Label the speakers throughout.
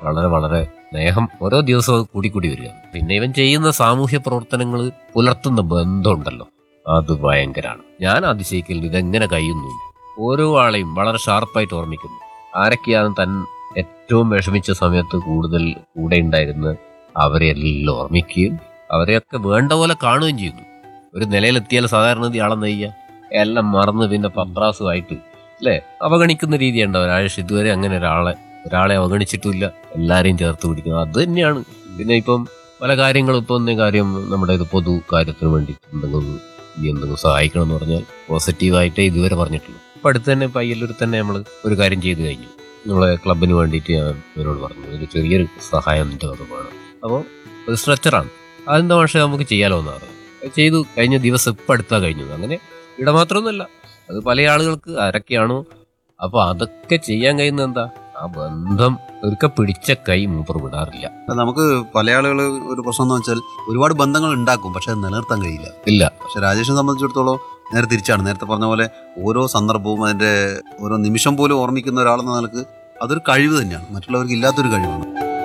Speaker 1: വളരെ വളരെ സ്നേഹം ഓരോ ദിവസവും കൂടിക്കൂടി വരിക പിന്നെ ഇവൻ ചെയ്യുന്ന സാമൂഹ്യ പ്രവർത്തനങ്ങൾ പുലർത്തുന്ന ബന്ധമുണ്ടല്ലോ അത് ഭയങ്കരാണ് ഞാൻ അതിശയിക്കൽ ഇതെങ്ങനെ കഴിയുന്നു ഓരോ ആളെയും വളരെ ഷാർപ്പായിട്ട് ഓർമ്മിക്കുന്നു ആരൊക്കെയാണ് തൻ ഏറ്റവും വിഷമിച്ച സമയത്ത് കൂടുതൽ കൂടെ ഉണ്ടായിരുന്ന അവരെ എല്ലാം ഓർമ്മിക്കുകയും അവരെയൊക്കെ വേണ്ട പോലെ കാണുകയും ചെയ്യുന്നു ഒരു നിലയിലെത്തിയാൽ സാധാരണ ഇയാളെ നെയ്യ എല്ലാം മറന്ന് പിന്നെ പത്രാസുമായിട്ട് അല്ലേ അവഗണിക്കുന്ന രീതിയുണ്ട് ഒരാഴ്ച ഇതുവരെ അങ്ങനെ ഒരാളെ ഒരാളെ അവഗണിച്ചിട്ടില്ല എല്ലാരെയും ചേർത്ത് പിടിക്കുന്നത് അത് തന്നെയാണ് പിന്നെ ഇപ്പം പല കാര്യങ്ങളും ഇപ്പൊ ഒന്നേ കാര്യം നമ്മുടെ ഇത് പൊതു കാര്യത്തിന് വേണ്ടി എന്തെങ്കിലും ഇനി എന്തെങ്കിലും സഹായിക്കണം എന്ന് പറഞ്ഞാൽ പോസിറ്റീവായിട്ടേ ഇതുവരെ പറഞ്ഞിട്ടുള്ളൂ ഇപ്പൊ അടുത്ത് തന്നെ പയ്യല്ലൂർ തന്നെ നമ്മൾ ഒരു കാര്യം ചെയ്തു കഴിഞ്ഞു നമ്മളെ ക്ലബിന് വേണ്ടിയിട്ട് ഞാൻ ഇവരോട് പറഞ്ഞു ഒരു ചെറിയൊരു സഹായം എൻ്റെ വക വേണം അപ്പോൾ ഒരു സ്ട്രെച്ചറാണ് അതെന്താ പക്ഷേ നമുക്ക് ചെയ്യാലോ എന്നാണ് പറഞ്ഞത്. അത് ചെയ്തു കഴിഞ്ഞ ദിവസം ഇപ്പം അടുത്താ കഴിഞ്ഞത് അങ്ങനെ ഇവിടെ മാത്രമൊന്നുമല്ല അത് പല ആളുകൾക്ക് ആരൊക്കെയാണോ അപ്പൊ അതൊക്കെ ചെയ്യാൻ കഴിയുന്നത് എന്താ ആ ബന്ധം ഒരുക്ക പിടിച്ച കൈ മൂപ്പർ വിടാറില്ല
Speaker 2: നമുക്ക് പല ആളുകൾ ഒരു പ്രശ്നം എന്ന് വെച്ചാൽ ഒരുപാട് ബന്ധങ്ങൾ ഉണ്ടാക്കും പക്ഷെ അത് നിലനിർത്താൻ കഴിയില്ല
Speaker 1: ഇല്ല
Speaker 2: പക്ഷെ രാജേഷിനെ സംബന്ധിച്ചിടത്തോളം നേരെ തിരിച്ചാണ് നേരത്തെ പറഞ്ഞ പോലെ ഓരോ സന്ദർഭവും അതിന്റെ ഓരോ നിമിഷം പോലും ഓർമ്മിക്കുന്ന ഒരാളെന്ന നിലക്ക് അതൊരു കഴിവ് തന്നെയാണ് മറ്റുള്ളവർക്ക് ഇല്ലാത്തൊരു കഴിവാണ്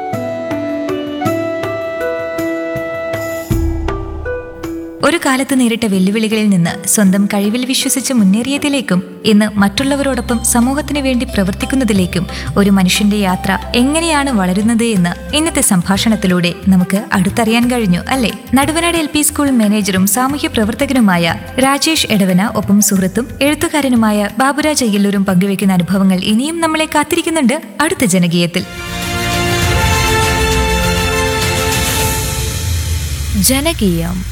Speaker 3: ഒരു കാലത്ത് നേരിട്ട വെല്ലുവിളികളിൽ നിന്ന് സ്വന്തം കഴിവിൽ വിശ്വസിച്ച് മുന്നേറിയതിലേക്കും ഇന്ന് മറ്റുള്ളവരോടൊപ്പം സമൂഹത്തിന് വേണ്ടി പ്രവർത്തിക്കുന്നതിലേക്കും ഒരു മനുഷ്യന്റെ യാത്ര എങ്ങനെയാണ് വളരുന്നത് എന്ന് ഇന്നത്തെ സംഭാഷണത്തിലൂടെ നമുക്ക് അടുത്തറിയാൻ കഴിഞ്ഞു അല്ലേ നടുവനാട് എൽ പി സ്കൂൾ മാനേജറും സാമൂഹ്യ പ്രവർത്തകനുമായ രാജേഷ് എടവന ഒപ്പം സുഹൃത്തും എഴുത്തുകാരനുമായ ബാബുരാജ് അയ്യല്ലൂരും പങ്കുവയ്ക്കുന്ന അനുഭവങ്ങൾ ഇനിയും നമ്മളെ കാത്തിരിക്കുന്നുണ്ട് അടുത്ത ജനകീയത്തിൽ ജനകീയം